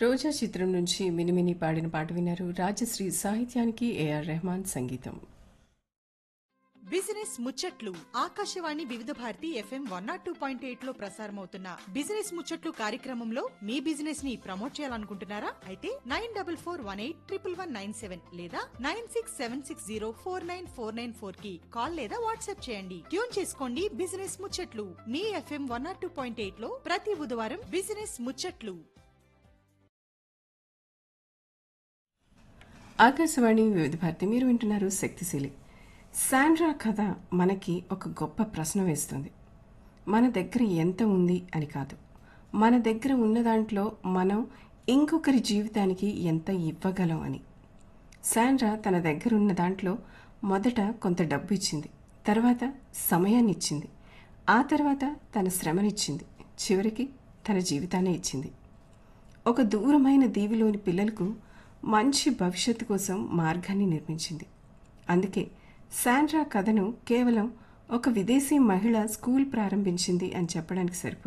రోజా చిత్రం నుంచి మినిమిని పాడిన పాట విన్నారు రాజశ్రీ సాహిత్యానికి ఏఆర్ రెహమాన్ సంగీతం బిజినెస్ ముచ్చట్లు Akashvani Vividh Bharati FM one naught two point eight లో ప్రసారమవుతున్న బిజినెస్ ముచ్చట్లు కార్యక్రమంలో మీ బిజినెస్ ని ప్రమోట్ చేయాలనుకుంటున్నారా అయితే nine double four one eight triple one nine seven లేదా nine six seven six zero four nine four nine four కి కాల్ లేదా వాట్సాప్ చేయండి ట్యూన్ చేసుకోండి బిజినెస్ ముచ్చట్లు మీ FM one naught two point eight లో ప్రతి బుధవారం బిజినెస్ ముచ్చట్లు ఆకాశవాణి వివిధ భారతి మీరు వింటున్నారు శక్తిశీలి శాండ్రా కథ మనకి ఒక గొప్ప ప్రశ్న వేస్తుంది మన దగ్గర ఎంత ఉంది అని కాదు మన దగ్గర ఉన్న దాంట్లో మనం ఇంకొకరి జీవితానికి ఎంత ఇవ్వగలం అని శాండ్రా తన దగ్గర ఉన్న దాంట్లో మొదట కొంత డబ్బు ఇచ్చింది తర్వాత సమయాన్ని ఇచ్చింది ఆ తర్వాత తన శ్రమనిచ్చింది చివరికి తన జీవితాన్ని ఇచ్చింది ఒక దూరమైన దీవిలోని పిల్లలకు మంచి భవిష్యత్తు కోసం మార్గాన్ని నిర్మించింది అందుకే శాండ్రా కథను కేవలం ఒక విదేశీ మహిళ స్కూల్ ప్రారంభించింది అని చెప్పడానికి సరిపోతుంది